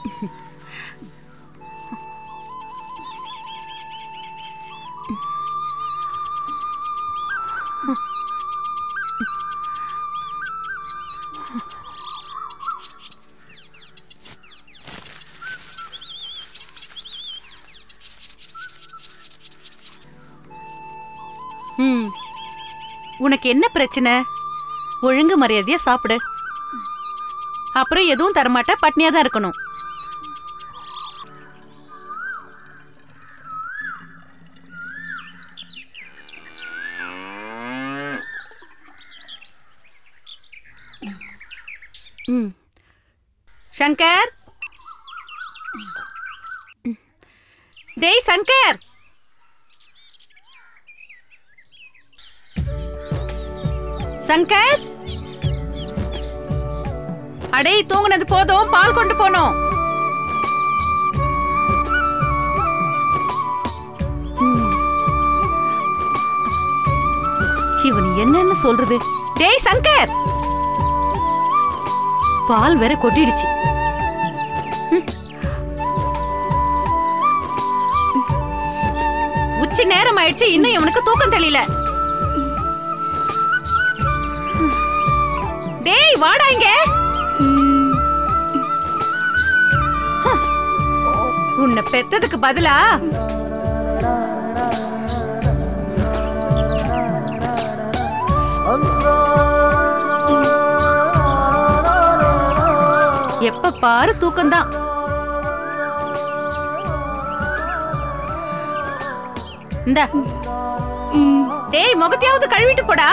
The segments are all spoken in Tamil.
ம் உனக்கு என்ன பிரச்சனை ஒழுங்கு மரியாதையா சாப்பிடு அப்புறம் எதுவும் தரமாட்ட பட்னியா தான் இருக்கணும் ம் சங்கர் டேய் சங்கர் சங்கர் அடே தூங்குனது போதும் பால் கொண்டு போனோம் இவன் என்னன்னு சொல்றது டேய் சங்கர் பால் வேற கொட்டிடுச்சு ம். உச்சி நேரம் ஆயிடுச்சு இன்னும் இவனுக்கு தூக்கம் தெரியல டேய் வாடா இங்க ஹம். உன்னை பெத்ததுக்கு பதிலா எப்ப பாரு தூக்கம்தான் இந்த டேய் முகத்தையாவது கழுவிட்டு போடா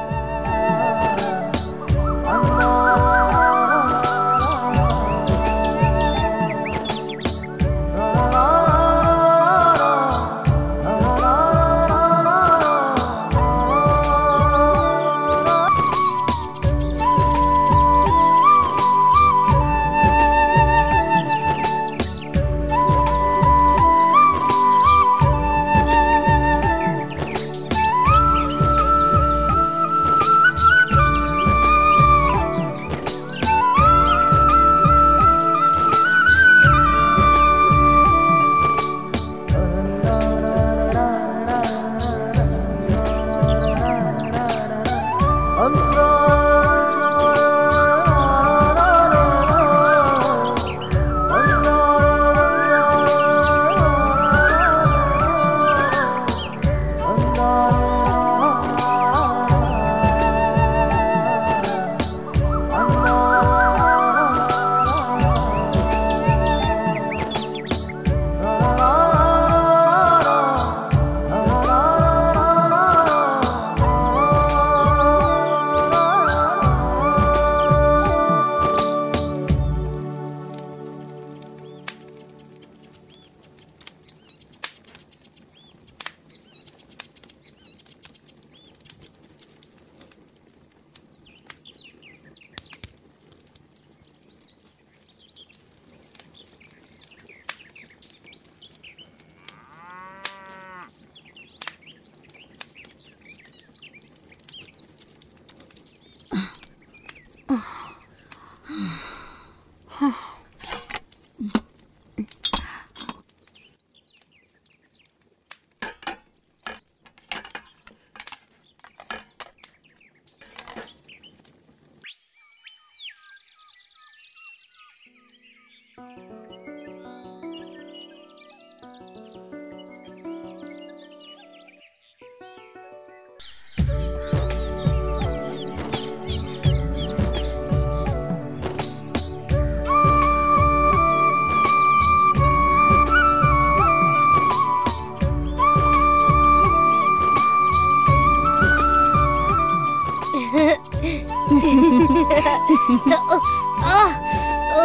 ஆ, ஓ,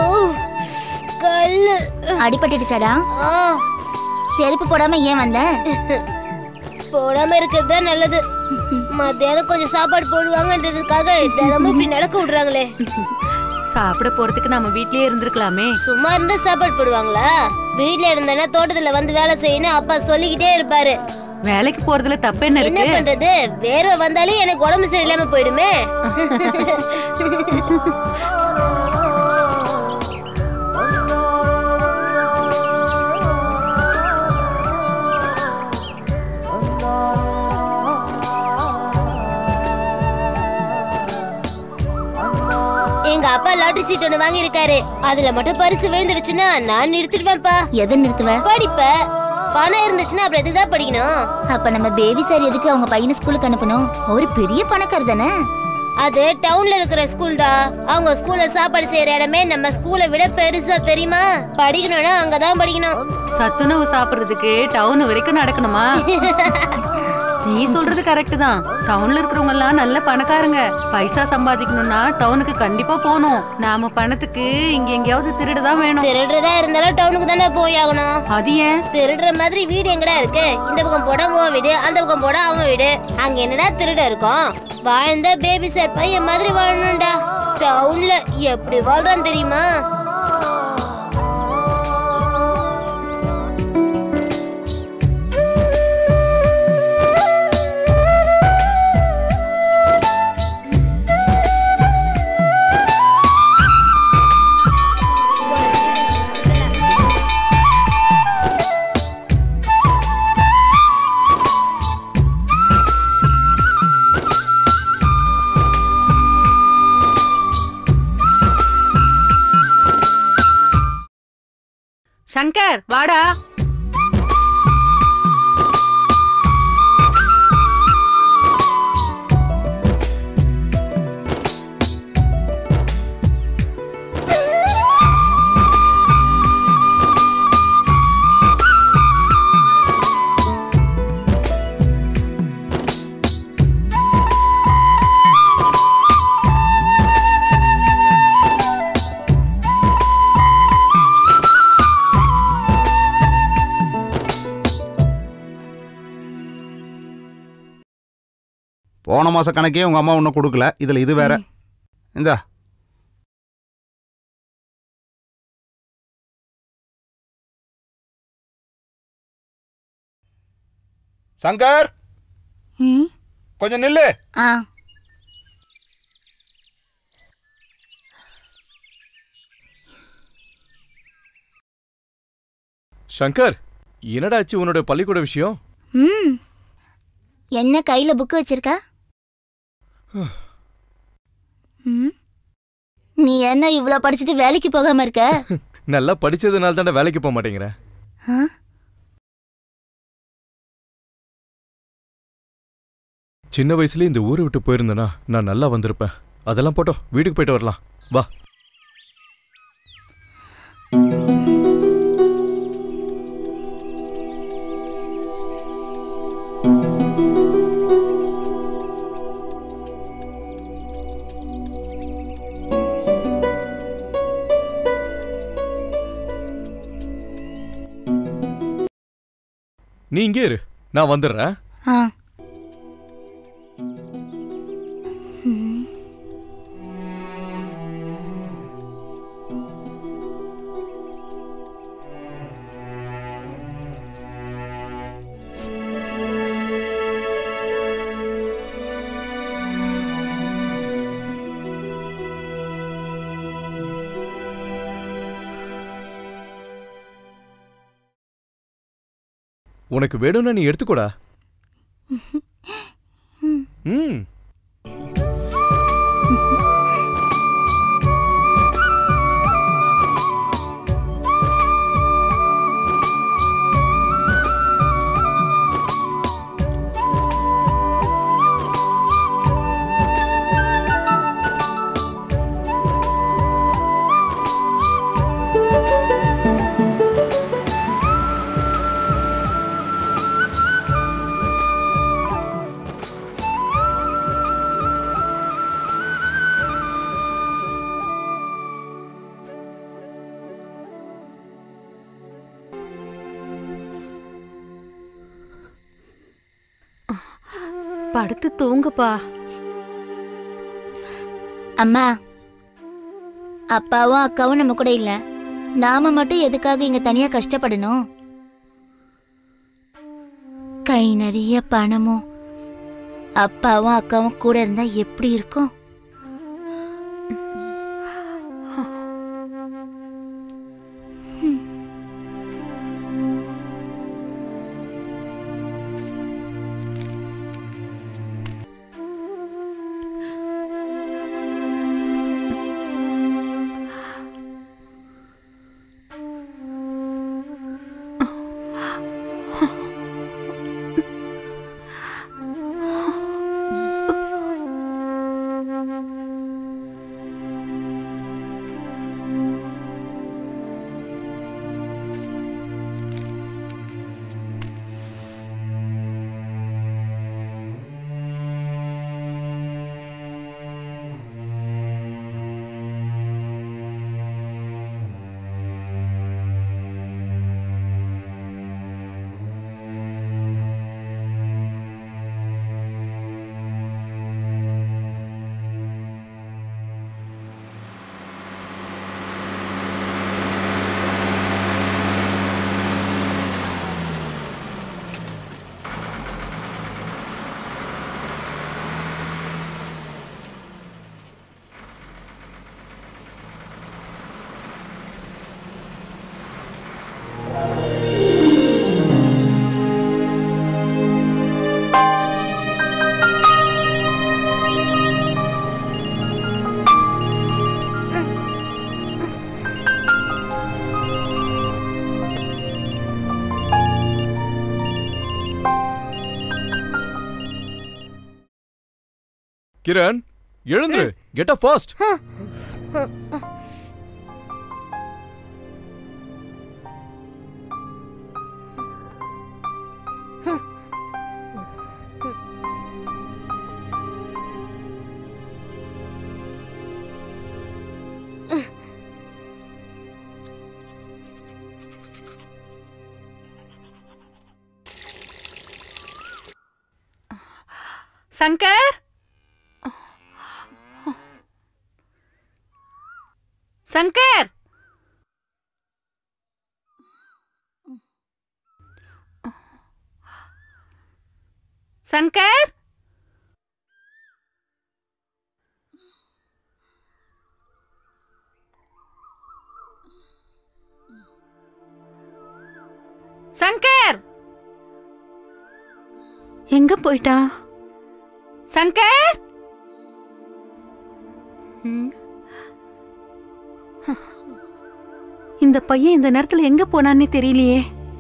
கல்லு அடிபட்டுடுச்சாடா ஆ, செருப்பு போடாம ஏன் வந்த போடாம இருக்கிறது தான் நல்லது மத்தியானம் கொஞ்சம் சாப்பாடு போடுவாங்கன்றதுக்காக தினமும் இப்படி நடக்க விடுறாங்களே சாப்பிட போறதுக்கு நம்ம வீட்லயே இருந்திருக்கலாமே சும்மா இருந்தா சாப்பாடு போடுவாங்களா வீட்ல இருந்தேன்னா தோட்டத்துல வந்து வேலை செய்யணும் அப்பா சொல்லிக்கிட்டே இருப்பாரு வேலைக்கு போறதுல தப்பு என்ன என்ன இருக்கு பண்றது வேர்வை வந்தாலே எனக்கு உடம்பு சரியில்லாம போயிடுமே எங்க அப்பா லாட்டரி சீட் ஒண்ணு வாங்கி இருக்காரு அதுல மட்டும் பரிசு விழுந்துடுச்சுன்னா நான் நிறுத்திடுவேன்ப்பா எதை நிறுத்துவ படிப்ப பணம் இருந்துச்சுன்னா அப்புறம் எதுக்கு தான் படிக்கணும் அப்ப நம்ம பேபி சார் எதுக்கு அவங்க பையனை ஸ்கூலுக்கு அனுப்பணும் ஒரு பெரிய பணக்காரர் தானே அது டவுன்ல இருக்கிற ஸ்கூல்டா அவங்க ஸ்கூல்ல சாப்பாடு செய்யற இடமே நம்ம ஸ்கூலை விட பெருசா தெரியுமா படிக்கணும்னா அங்கதான் படிக்கணும் சத்துணவு சாப்பிடுறதுக்கு டவுன் வரைக்கும் நடக்கணுமா நீ சொல்றது கரெக்ட் தான் டவுன்ல இருக்கிறவங்க எல்லாம் நல்ல பணக்காரங்க பைசா சம்பாதிக்கணும்னா டவுனுக்கு கண்டிப்பா போகணும் நாம பணத்துக்கு இங்க எங்கேயாவது திருடுதான் வேணும் திருடுறதா இருந்தாலும் டவுனுக்கு தானே போய் ஆகணும் அது ஏன் திருடுற மாதிரி வீடு எங்கடா இருக்கு இந்த பக்கம் போட உன் வீடு அந்த பக்கம் போட அவன் வீடு அங்க என்னடா திருட இருக்கும் வாழ்ந்த பேபி சார் பையன் மாதிரி வாழணும்டா டவுன்ல எப்படி வாழ்றான் தெரியுமா சங்கர் வாடா போன மாச கணக்கே உங்க அம்மா ஒன்றும் கொடுக்கல இதுல இது வேற இந்தா சங்கர் ம் கொஞ்சம் நில்லு ஆ சங்கர் என்னடாச்சு உன்னோட பள்ளிக்கூட விஷயம் ம் என்ன கையில புக்கு வச்சிருக்க ம் நீ என்ன இவ்ளோ படிச்சுட்டு வேலைக்கு போகாம இருக்க நல்லா படிச்சதுனால தானே வேலைக்கு போக மாட்டேங்கிற ஆ? சின்ன வயசுல இந்த ஊரை விட்டு போயிருந்தேனா நான் நல்லா வந்திருப்பேன் அதெல்லாம் போட்டோம் வீட்டுக்கு போயிட்டு வரலாம் வா நீ இங்கே இரு நான் வந்துடுறேன் ஆ உனக்கு வேணும்னா நீ எடுத்துக்கோடா ம் படுத்து தூங்குப்பா அம்மா அப்பாவும் அக்காவும் நம்ம கூட இல்ல நாம மட்டும் எதுக்காக இங்க தனியா கஷ்டப்படணும் கை நிறைய பணமும் அப்பாவும் அக்காவும் கூட இருந்தா எப்படி இருக்கும் கிரண் எழுந்துரு get up fast Shankar Shankar Shankar Shankar எங்க போயிட்டான் சங்கர் ம். இந்த பையன் இந்த நேரத்துல எங்க போனான்னே தெரியலையே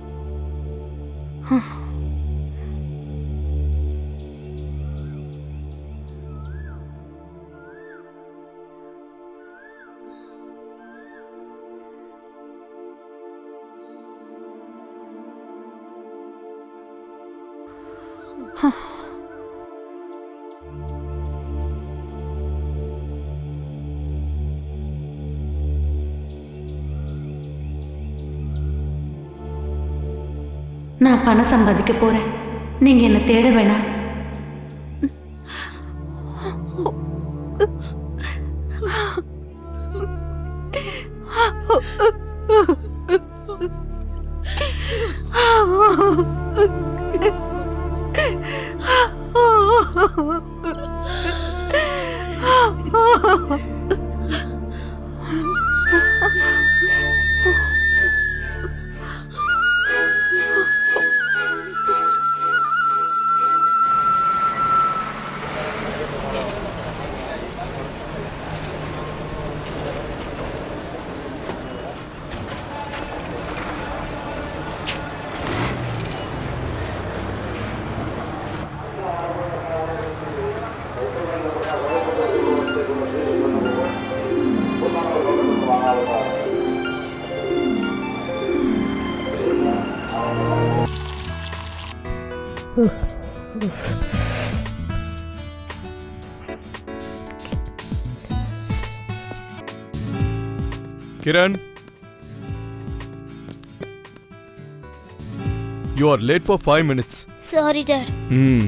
நான் பணம் சம்பாதிக்க போறேன் நீங்க என்ன தேட வேணாம் Kiran you are late for five minutes sorry டாட் ம்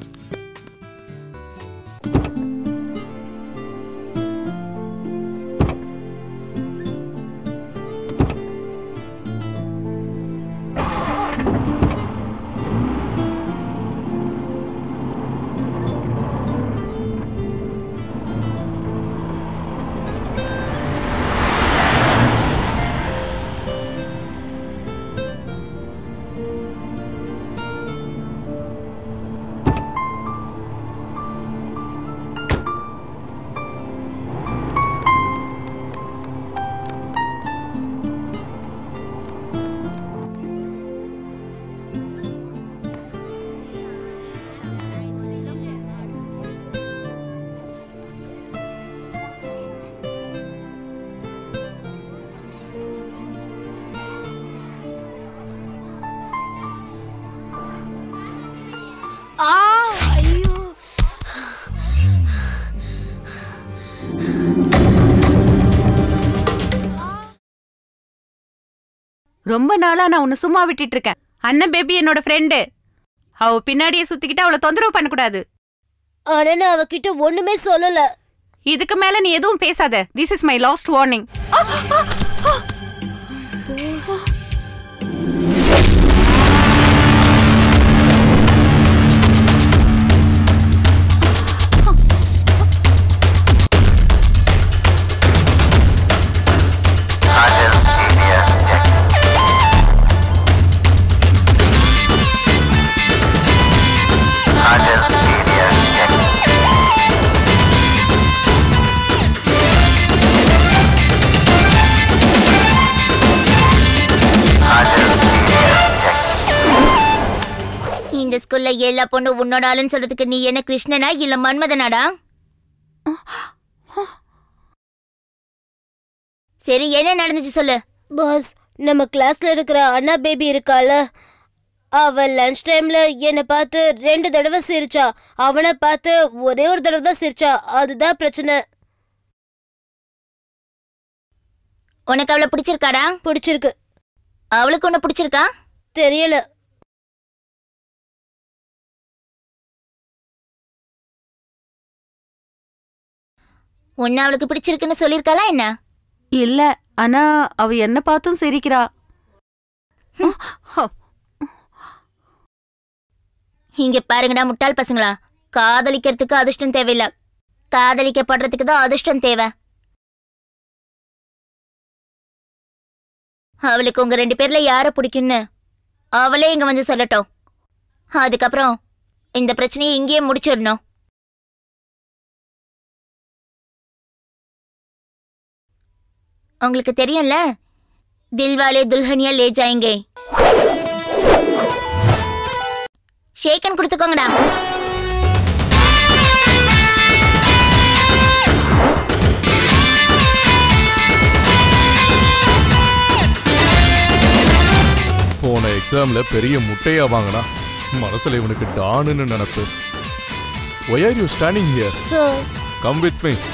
ரொம்ப நாளா நான் உன்னை சும்மா விட்டுட்டு இருக்கேன் அண்ணன் பேபி என்னோட ஃப்ரெண்டு அவ பின்னாடியே சுத்திக்கிட்டு அவளை தொந்தரவு பண்ணக்கூடாது ஆனா நான் அவகிட்ட ஒண்ணுமே சொல்லல இதுக்கு மேல நீ எதுவும் பேசாத this is my last warning இந்த ஸ்கூல்ல எல்லா பொண்ணு உன்னோட ஆளுன்னு சொல்றதுக்கு நீ என்ன கிருஷ்ணனா இல்ல மன்மதனாடா சரி என்ன நடந்துச்சு சொல்லு பாஸ் நம்ம கிளாஸ்ல இருக்கிற அண்ணா பேபி இருக்கால அவ லஞ்ச் டைம்ல என்னை பார்த்து ரெண்டு தடவை சிரிச்சா அவனை பார்த்து ஒரே ஒரு தடவை தான் சிரிச்சா அதுதான் பிரச்சனை உனக்கு அவளை பிடிச்சிருக்காடா பிடிச்சிருக்கு அவளுக்கு உன்னை பிடிச்சிருக்கா தெரியல உன்னை அவளுக்கு பிடிச்சிருக்குன்னு சொல்லியிருக்காளா என்ன இல்ல ஆனா அவ என்ன பார்த்தும் சிரிக்கிறா இங்க பாருங்கடா முட்டாள் பசங்களா காதலிக்கிறதுக்கு அதிர்ஷ்டம் தேவையில்ல காதலிக்கப்படுறதுக்கு தான் அதிர்ஷ்டம் தேவை அவளுக்கு உங்க ரெண்டு பேர்ல யார பிடிக்கும்னு அவளே இங்க வந்து சொல்லட்டும் அதுக்கப்புறம் இந்த பிரச்சனையை இங்கேயே முடிச்சிடணும் உங்களுக்கு தெரியும்ல தில்வாலே துல்ஹனியா லே ஜாயங்கே ஷேக்கன் கொடுத்துக்கோங்கடா போன எக்ஸாம்ல பெரிய முட்டையா வாங்கினா மனசுல இவனுக்கு டானுன்னு நினப்பு why are you standing here sir come with me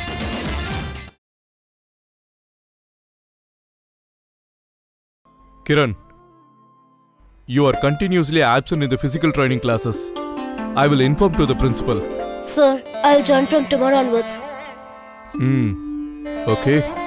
Kiran you are continuously absent in the physical training classes i will inform to the principal sir I join from tomorrow onwards hmm okay